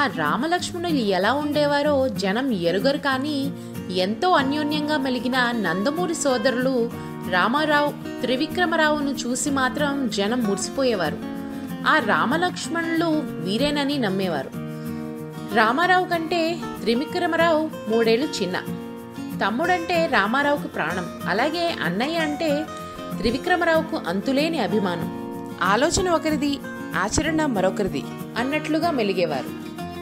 రామలక్ష్మణులు ఎలా ఉండేవారో జనం ఎరుగరు కానీ ఎంతో అన్యోన్యంగా మెలిగిన నందమూరి సోదరులు రామారావు త్రివిక్రమరావును చూసి మాత్రం జనం మురిసిపోయేవారు ఆ రామలక్ష్మణులు వీరేనని నమ్మేవారు రామారావు కంటే త్రివిక్రమరావు మూడేళ్లు చిన్న తమ్ముడంటే రామారావుకు ప్రాణం అలాగే అన్నయ్య అంటే త్రివిక్రమరావుకు అంతులేని అభిమానం ఆలోచన ఒకరిది ఆచరణ మరొకరిది అన్నట్లుగా మెలిగేవారు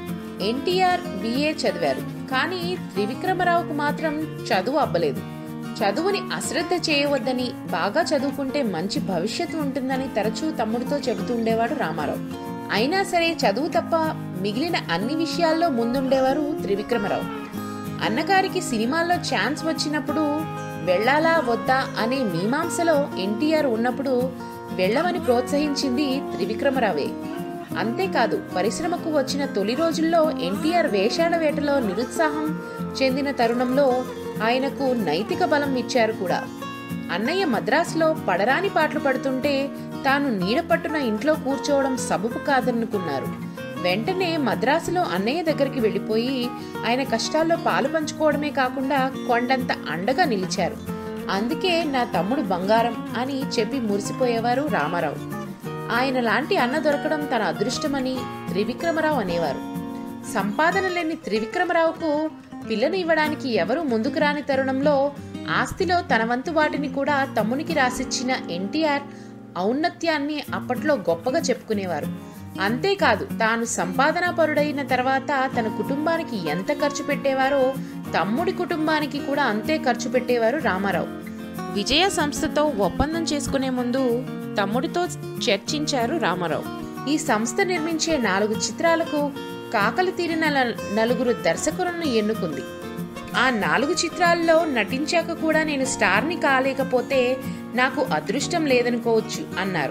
ఎన్టీఆర్ బిఏ చదివారు కానీ త్రివిక్రమరావుకు మాత్రం చదువు అబ్బలేదు చదువుని అశ్రద్ధ చేయవద్దని బాగా చదువుకుంటే మంచి భవిష్యత్తు ఉంటుందని తరచూ తమ్ముడితో చెబుతుండేవాడు రామారావు అయినా సరే చదువు తప్ప మిగిలిన అన్ని విషయాల్లో ముందుండేవారు త్రివిక్రమరావు అన్నగారికి సినిమాల్లో ఛాన్స్ వచ్చినప్పుడు వెళ్ళాలా వద్దా అనే మీమాంసలో ఎన్టీఆర్ ఉన్నప్పుడు వెళ్ళమని ప్రోత్సహించింది త్రివిక్రమరావే అంతేకాదు పరిశ్రమకు వచ్చిన తొలి రోజుల్లో ఎన్టీఆర్ వేషాల వేటలో నిరుత్సాహం చెందిన తరుణంలో ఆయనకు నైతిక బలం ఇచ్చారు కూడా అన్నయ్య మద్రాసులో పడరాని పాటలు పడుతుంటే తాను నీడపట్టున ఇంట్లో కూర్చోవడం సబబు కాదనుకున్నారు వెంటనే మద్రాసులో అన్నయ్య దగ్గరికి వెళ్ళిపోయి ఆయన కష్టాల్లో పాలు పంచుకోవడమే కాకుండా కొండంత అండగా నిలిచారు అందుకే నా తమ్ముడు బంగారం అని చెప్పి మురిసిపోయేవారు రామారావు ఆయన లాంటి అన్న దొరకడం తన అదృష్టమని త్రివిక్రమరావు అనేవారు సంపాదన లేని త్రివిక్రమరావుకు పిల్లను ఇవ్వడానికి ఎవరూ ముందుకు రాని తరుణంలో ఆస్తిలో తన వంతు వాటిని కూడా తమ్మునికి రాసిచ్చిన ఎన్టీఆర్ ఔన్నత్యాన్ని అప్పట్లో గొప్పగా చెప్పుకునేవారు అంతేకాదు తాను సంపాదనాపరుడైన తర్వాత తన కుటుంబానికి ఎంత ఖర్చు పెట్టేవారో తమ్ముడి కుటుంబానికి కూడా అంతే ఖర్చు పెట్టేవారు రామారావు విజయ సంస్థతో ఒప్పందం చేసుకునే ముందు తమ్ముడితో చర్చించారు రామారావు ఈ సంస్థ నిర్మించే నాలుగు చిత్రాలకు కాకలు తీరిన న- నలుగురు దర్శకులను ఎన్నుకుంది ఆ నాలుగు చిత్రాల్లో నటించాక కూడా నేను స్టార్ని కాలేకపోతే నాకు అదృష్టం లేదనుకోవచ్చు అన్నారు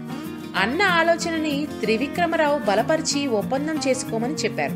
అన్న ఆలోచనని త్రివిక్రమరావు బలపరిచి ఒప్పందం చేసుకోమని చెప్పారు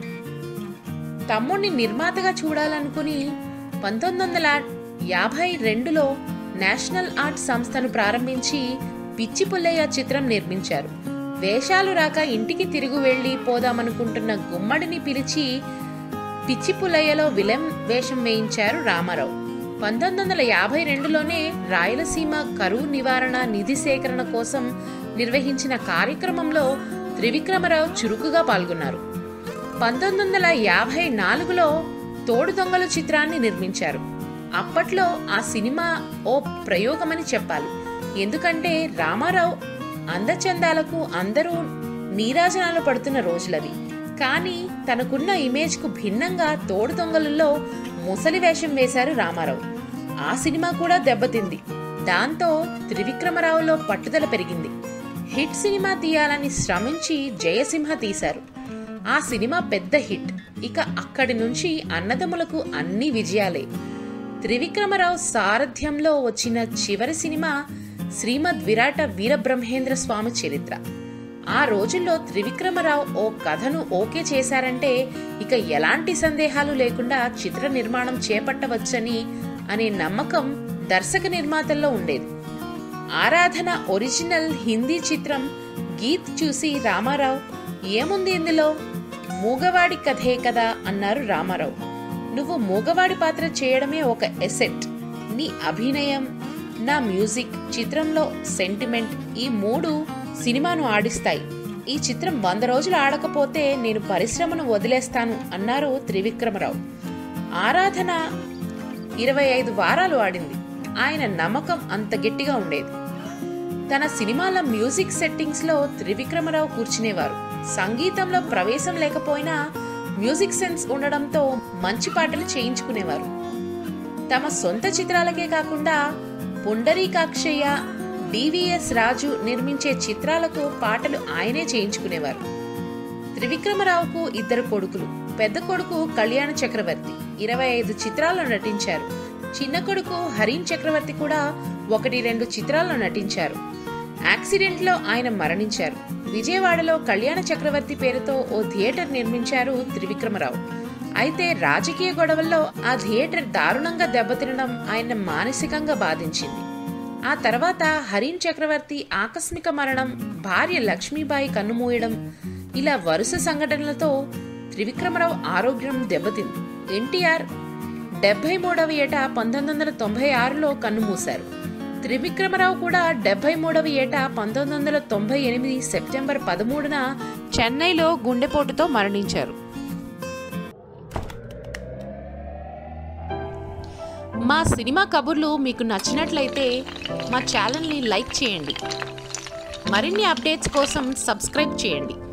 తమ్ముణ్ణి నిర్మాతగా చూడాలనుకుని పంతొమ్మిది వందల యాభై రెండులో నేషనల్ ఆర్ట్ సంస్థను ప్రారంభించి పిచ్చి పుల్లయ్య చిత్రం నిర్మించారు వేషాలు రాక ఇంటికి తిరిగి వెళ్లి పోదామనుకుంటున్న గుమ్మడిని పిలిచి పిచ్చి పుల్లయ్యలో విలన్ వేషం వేయించారు రామారావు పంతొమ్మిది వందల యాభై రెండులోనే రాయలసీమ కరువు నివారణ నిధి సేకరణ కోసం నిర్వహించిన కార్యక్రమంలో త్రివిక్రమరావు చురుకుగా పాల్గొన్నారు పంతొమ్మిది వందల యాభై నాలుగులో తోడు దొంగలు చిత్రాన్ని నిర్మించారు అప్పట్లో ఆ సినిమా ఓ ప్రయోగమని చెప్పాలి ఎందుకంటే రామారావు అందచందాలకు అందరూ నీరాజనాలు పడుతున్న రోజులవి కానీ తనకున్న ఇమేజ్కు భిన్నంగా తోడు దొంగలలో ముసలి వేషం వేశారు రామారావు ఆ సినిమా కూడా దెబ్బతింది దాంతో త్రివిక్రమరావులో పట్టుదల పెరిగింది హిట్ సినిమా తీయాలని శ్రమించి జయసింహ తీశారు ఆ సినిమా పెద్ద హిట్ ఇక అక్కడి నుంచి అన్నదమ్ములకు అన్ని విజయాలే త్రివిక్రమరావు సారథ్యంలో వచ్చిన చివరి సినిమా శ్రీమద్ విరాట వీరబ్రహ్మేంద్ర స్వామి చరిత్ర ఆ రోజుల్లో త్రివిక్రమరావు ఓ కథను ఓకే చేశారంటే ఇక ఎలాంటి సందేహాలు లేకుండా చిత్ర నిర్మాణం చేపట్టవచ్చని అనే నమ్మకం దర్శక నిర్మాతల్లో ఉండేది ఆరాధన ఒరిజినల్ హిందీ చిత్రం గీత్ చూసి రామారావు ఏముంది ఇందులో మూగవాడి కథే కదా అన్నారు రామారావు నువ్వు మూగవాడి పాత్ర చేయడమే ఒక ఎసెట్ నీ అభినయం నా మ్యూజిక్ చిత్రంలో సెంటిమెంట్ ఈ మూడు సినిమాను ఆడిస్తాయి ఈ చిత్రం వంద రోజులు ఆడకపోతే నేను పరిశ్రమను వదిలేస్తాను అన్నారు త్రివిక్రమరావు ఆరాధన ఇరవై ఐదు వారాలు ఆడింది ఆయన నమ్మకం అంత గట్టిగా ఉండేది తన సినిమాల మ్యూజిక్ సెట్టింగ్స్ లో త్రివిక్రమరావు కూర్చునేవారు సంగీతంలో ప్రవేశం లేకపోయినా మ్యూజిక్ సెన్స్ ఉండడంతో మంచి పాటలు చేయించుకునేవారు తమ సొంత చిత్రాలకే కాకుండా పుండరీకాక్షయ్య డివిఎస్ రాజు నిర్మించే చిత్రాలకు పాటలు ఆయనే చేయించుకునేవారు త్రివిక్రమరావుకు ఇద్దరు కొడుకులు పెద్ద కొడుకు కళ్యాణ చక్రవర్తి ఇరవై ఐదు చిత్రాల్లో నటించారు చిన్న కొడుకు హరీన్ చక్రవర్తి కూడా ఒకటి రెండు చిత్రాల్లో నటించారు యాక్సిడెంట్లో ఆయన మరణించారు విజయవాడలో కళ్యాణ చక్రవర్తి పేరుతో ఓ థియేటర్ నిర్మించారు త్రివిక్రమరావు అయితే రాజకీయ గొడవల్లో ఆ థియేటర్ దారుణంగా దెబ్బతినడం ఆయన మానసికంగా బాధించింది ఆ తర్వాత హరీన్ చక్రవర్తి ఆకస్మిక మరణం భార్య లక్ష్మీబాయి కన్నుమూయడం ఇలా వరుస సంఘటనలతో త్రివిక్రమరావు ఆరోగ్యం దెబ్బతింది ఎన్టీఆర్ డెబ్బై మూడవ ఏట పంతొమ్మిది వందల తొంభై ఆరులో కన్నుమూశారు త్రివిక్రమరావు కూడా డెబ్బై మూడవ ఏట పంతొమ్మిది వందల తొంభై ఎనిమిది సెప్టెంబర్ పదమూడున చెన్నైలో గుండెపోటుతో మరణించారు మా సినిమా కబుర్లు మీకు నచ్చినట్లయితే మా ఛానల్ని లైక్ చేయండి మరిన్ని అప్డేట్స్ కోసం సబ్స్క్రైబ్ చేయండి